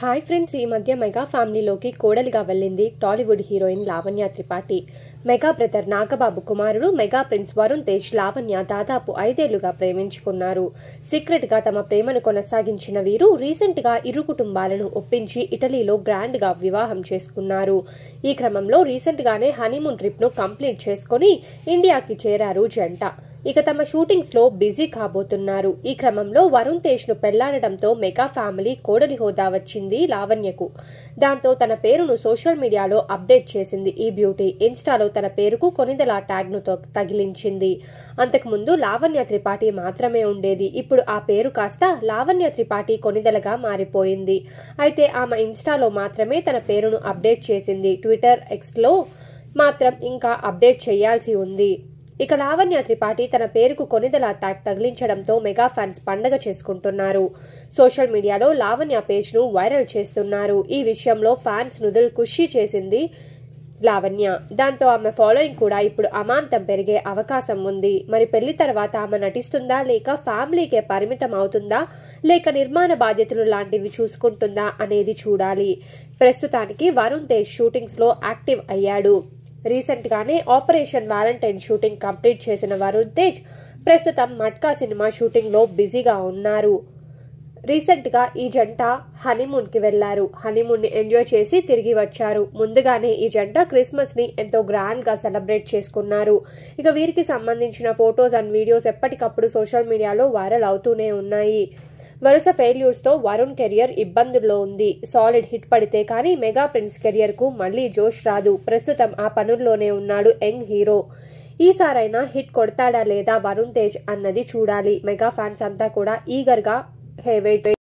hi friends ఈ మధ్య mega ఫ్యామిలీలోకి కోడలిగా వెళ్ళింది Tollywood heroine Lavanya Tripathi mega brother Nagababu కుమారుడు మెగా ప్రిన్స్ వరుణ్ తేజ్ లావణ్య దాదాపు ఐదేళ్లుగా ప్రేమించుకున్నారు సీక్రెట్ గా తమ ప్రేమను కొనసాగించిన వీరు రీసెంట్ గా ఇరు కుటుంబాలను ఒప్పించి ఇటలీలో గ్రాండ్ గా వివాహం చేసుకున్నారు ఈ క్రమంలో రీసెంట్ గానే హనీమూన్ ట్రిప్ ను కంప్లీట్ చేసుకుని ఇండియాకి చేరారు జంట ఇక తమ షూటింగ్స్ లో బిజీ కాబోతున్నారు ఈ క్రమంలో వరుణ్ తేజ్ ను పెళ్లాడడంతో మెగా ఫ్యామిలీ కోడలి హోదా వచ్చింది లావణ్యకు దాంతో తన పేరును సోషల్ మీడియాలో అప్డేట్ చేసింది ఈ బ్యూటీ ఇన్స్టాలో తన పేరుకు కొనిదల ట్యాగ్ ను తగిలించింది అంతకుముందు లావణ్య త్రిపాఠి మాత్రమే ఉండేది ఇప్పుడు ఆ పేరు కాస్త లావణ్య త్రిపాఠి కొనిదలగా మారిపోయింది అయితే ఆమె ఇన్స్టాలో మాత్రమే తన పేరును అప్డేట్ చేసింది ట్విట్టర్ ఎక్స్ లో మాత్రం ఇంకా అప్డేట్ చేయాల్సి ఉంది ఇక లావణ్య త్రిపాఠి తన పేరుకు కొనిదల ట్యాగ్ తగిలించడంతో మెగా ఫ్యాన్స్ పండగ చేసుకుంటున్నారు సోషల్ మీడియాలో లావణ్య పేజ్ ను వైరల్ చేస్తున్నారు ఈ విషయంలో ఫ్యాన్స్ నుదులు ఖుషి చేసింది లావణ్య దాంతో ఆమె ఫాలోయింగ్ కూడా ఇప్పుడు అమాంతం పెరిగే అవకాశం ఉంది మరి పెళ్లి తర్వాత ఆమె నటిస్తుందా లేక ఫ్యామిలీకే పరిమితం అవుతుందా లేక నిర్మాణ బాధ్యతలు లాంటివి చూసుకుంటుందా అనేది చూడాలి ప్రస్తుతానికి వరుణ్ తేజ్ షూటింగ్స్ లో యాక్టివ్ అయ్యాడు రీసెంట్ గానే ఆపరేషన్ వ్యాలంటైన్ షూటింగ్ కంప్లీట్ చేసిన వరుణ్ తేజ్ ప్రస్తుతం మట్కా సినిమా షూటింగ్ లో బిజీగా ఉన్నారు రీసెంట్ గా ఈ జంట హనీమూన్ కి వెళ్లారు హనీమూన్ ని ఎంజాయ్ చేసి తిరిగి వచ్చారు ముందుగానే ఈ జంట క్రిస్మస్ ని ఎంతో గ్రాండ్ గా సెలబ్రేట్ చేసుకున్నారు ఇక వీరికి సంబంధించిన ఫొటోస్ అండ్ వీడియోస్ ఎప్పటికప్పుడు సోషల్ మీడియాలో వైరల్ అవుతూనే ఉన్నాయి వరుస ఫెయిల్యూర్స్ తో వరుణ్ కెరియర్ ఇబ్బందుల్లో ఉంది సాలిడ్ హిట్ పడితే కానీ మెగా ప్రిన్స్ కెరియర్ కు మళ్లీ జోష్ రాదు ప్రస్తుతం ఆ పనుల్లోనే ఉన్నాడు యంగ్ హీరో ఈసారైనా హిట్ కొడతాడా లేదా వరుణ్ తేజ్ అన్నది చూడాలి మెగా ఫ్యాన్స్ అంతా కూడా ఈగర్ గా హే వెయిట్